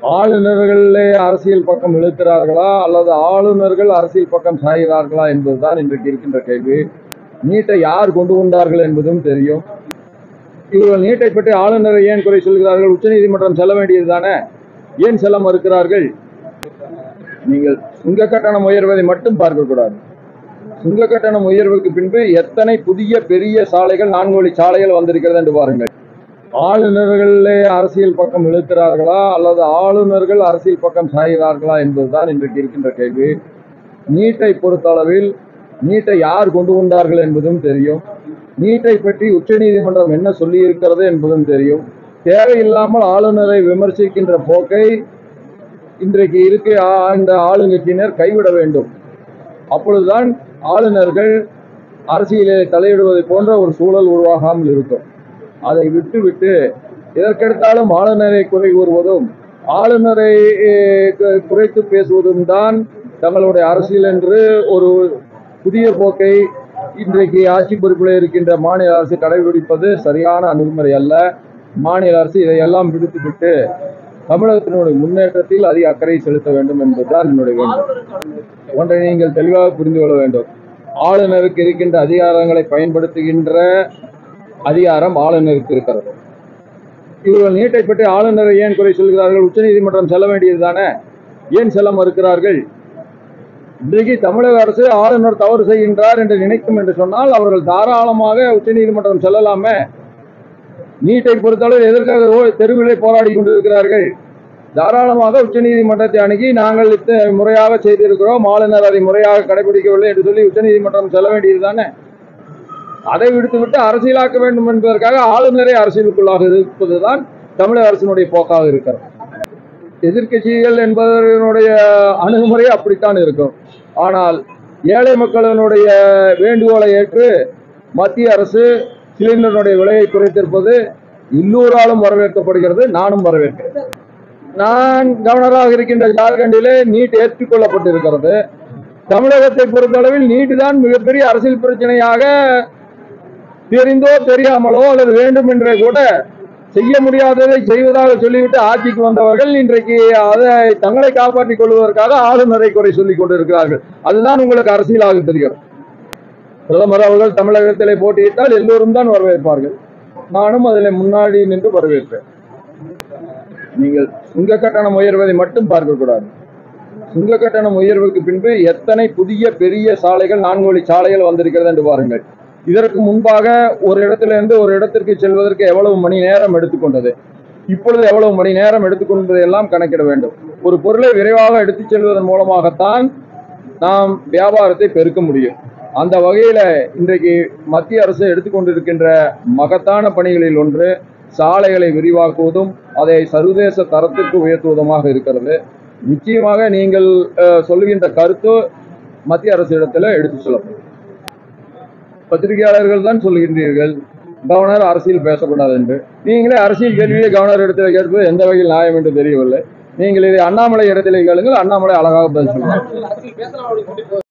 ஆளுநர்களே அரசியல் பக்கம் இழுக்கிறார்களா அல்லது ஆளுநர்கள் அரசியல் பக்கம் சாய்கிறார்களா என்பதுதான் இன்றைக்கு இருக்கின்ற கேள்வி நீட்டை யார் கொண்டு வந்தார்கள் என்பதும் தெரியும் இவர்கள் நீட்டை பற்றி ஆளுநரை ஏன் குறை சொல்கிறார்கள் உச்சநீதிமன்றம் செல்ல வேண்டியது தானே ஏன் செல்ல மறுக்கிறார்கள் நீங்கள் சுங்க கட்டணம் உயர்வதை மட்டும் பார்க்கக்கூடாது சுங்க கட்டணம் உயர்வுக்கு பின்பு எத்தனை புதிய பெரிய சாலைகள் நான்கு வழி சாலைகள் வந்திருக்கிறது என்று பாருங்கள் ஆளுநர்களே அரசியல் பக்கம் இழுக்கிறார்களா அல்லது ஆளுநர்கள் அரசியல் பக்கம் சாய்கிறார்களா என்பதுதான் இன்றைக்கு இருக்கின்ற கேள்வி நீட்டை பொறுத்தளவில் நீட்டை யார் கொண்டு வந்தார்கள் என்பதும் தெரியும் நீட்டை பற்றி உச்சநீதிமன்றம் என்ன சொல்லி இருக்கிறது என்பதும் தெரியும் தேவையில்லாமல் ஆளுநரை விமர்சிக்கின்ற போக்கை இன்றைக்கு இருக்க ஆ- இந்த ஆளுங்கட்சியினர் கைவிட வேண்டும் அப்பொழுதுதான் ஆளுநர்கள் அரசியலில் தலையிடுவதை போன்ற ஒரு சூழல் உருவாகாமல் இருக்கும் அதை விட்டு விட்டு எதற்கெடுத்தாலும் ஆளுநரை குறை கூறுவதும் ஆளுநரை eh, கு- குறைத்து பேசுவதும் தான் தங்களுடைய அரசியல் என்று ஒரு புதிய போக்கை இன்றைக்கு ஆட்சி பொறுப்பில் இருக்கின்ற மாநில அரசு கடைபிடிப்பது சரியான அணுகுமுறை அல்ல மாநில அரசு இதையெல்லாம் விடுத்துவிட்டு தமிழகத்தினுடைய முன்னேற்றத்தில் அதிக அக்கறை செலுத்த வேண்டும் என்பதுதான் என்னுடைய வேண்டும் ஒன்றை நீங்கள் தெளிவாக புரிந்து கொள்ள வேண்டும் ஆளுநருக்கு இருக்கின்ற அதிகாரங்களை பயன்படுத்துகின்ற அதிகாரம் ஆளுநருக்கு இருக்கிறது இவர்கள் நீட்டை பற்றி ஆளுநரை ஏன் குறை சொல்கிறார்கள் உச்சநீதிமன்றம் செல்ல வேண்டியது தானே ஏன் செல்ல மறுக்கிறார்கள் இன்றைக்கு தமிழக அரசு ஆளுநர் தவறு செய்கின்றார் என்று நினைக்கும் என்று சொன்னால் அவர்கள் தாராளமாக உச்சநீதிமன்றம் செல்லலாமே நீட்டை பொறுத்தளவு எதற்காக ரோ- தெருவிலே போராடி கொண்டிருக்கிறார்கள் தாராளமாக உச்சநீதிமன்றத்தை அணுகி நாங்கள் இத்த முறையாக செய்திருக்கிறோம் ஆளுநர் அதை முறையாக கடைபிடிக்கவில்லை என்று சொல்லி உச்சநீதிமன்றம் செல்ல வேண்டியது தானே அதை விடுத்துவிட்டு அரசியலாக்க வேண்டும் என்பதற்காக ஆளுநரை அரசியலுக்குள்ளாக இருப்பதுதான் தமிழக அரசினுடைய போக்காக இருக்கிறது எதிர்க்கட்சிகள் என்பதனுடைய அணுகுமுறை அப்படித்தான் இருக்கும் ஆனால் ஏழை மக்களினுடைய வேண்டுகோளை ஏற்று மத்திய அரசு சிலிண்டருடைய விலையை குறைத்திருப்பது எல்லோராலும் வரவேற்கப்படுகிறது நானும் வரவேற்கிறேன் நான் கவர்னராக இருக்கின்ற ஜார்க்கண்டிலே நீட் ஏற்றுக்கொள்ளப்பட்டிருக்கிறது தமிழகத்தை பொறுத்தளவில் நீட் தான் மிகப்பெரிய அரசியல் பிரச்சனையாக தெரிந்தோ தெரியாமலோ அல்லது வேண்டும் என்றே கூட செய்ய முடியாததை செய்வதாக சொல்லிவிட்டு ஆட்சிக்கு வந்தவர்கள் இன்றைக்கு அதை தங்களை காப்பாற்றிக் கொள்வதற்காக ஆளுநரை குறை சொல்லிக் கொண்டிருக்கிறார்கள் அதுதான் உங்களுக்கு அரசியலாக தெரிகிறது பிரதமர் அவர்கள் தமிழகத்திலே போட்டியிட்டால் எல்லோரும் தான் வரவேற்பார்கள் நானும் அதில் முன்னாடி நின்று வரவேற்பேன் நீங்கள் சுங்க கட்டணம் உயர்வதை மட்டும் பார்க்கக்கூடாது சுங்க கட்டணம் உயர்வுக்கு பின்பு எத்தனை புதிய பெரிய சாலைகள் நான்கு வழி சாலைகள் வந்திருக்கிறது என்று பாருங்கள் இதற்கு முன்பாக ஒரு இடத்திலிருந்து ஒரு இடத்திற்கு செல்வதற்கு எவ்வளவு மணி நேரம் எடுத்துக்கொண்டது இப்பொழுது எவ்வளவு மணி நேரம் எடுத்துக்கொண்டதை எல்லாம் கணக்கிட வேண்டும் ஒரு பொருளை விரைவாக எடுத்துச் செல்வதன் மூலமாகத்தான் நாம் வியாபாரத்தை பெருக்க முடியும் அந்த வகையில இன்றைக்கு மத்திய அரசு எடுத்துக்கொண்டிருக்கின்ற மகத்தான பணிகளில் ஒன்று சாலைகளை விரிவாக்குவதும் அதை சர்வதேச தரத்திற்கு உயர்த்துவதுமாக இருக்கிறது நிச்சயமாக நீங்கள் அஹ், சொல்லுகின்ற கருத்து மத்திய அரசு இடத்துல எடுத்து செல்லப்படும் பத்திரிகையாளர்கள் தான் சொல்லுகின்றீர்கள் கவர்னர் அரசியல் பேசக்கூடாது என்று நீங்களே அரசியல் கேள்வியை கவர்னர் இடத்துல கேட்பது எந்த வகையில் நியாயம் என்று தெரியவில்லை நீங்கள் இதை அண்ணாமலை இடத்திலே கேளுங்கள் அண்ணாமலை அழகாக பதில் சொல்லுவார்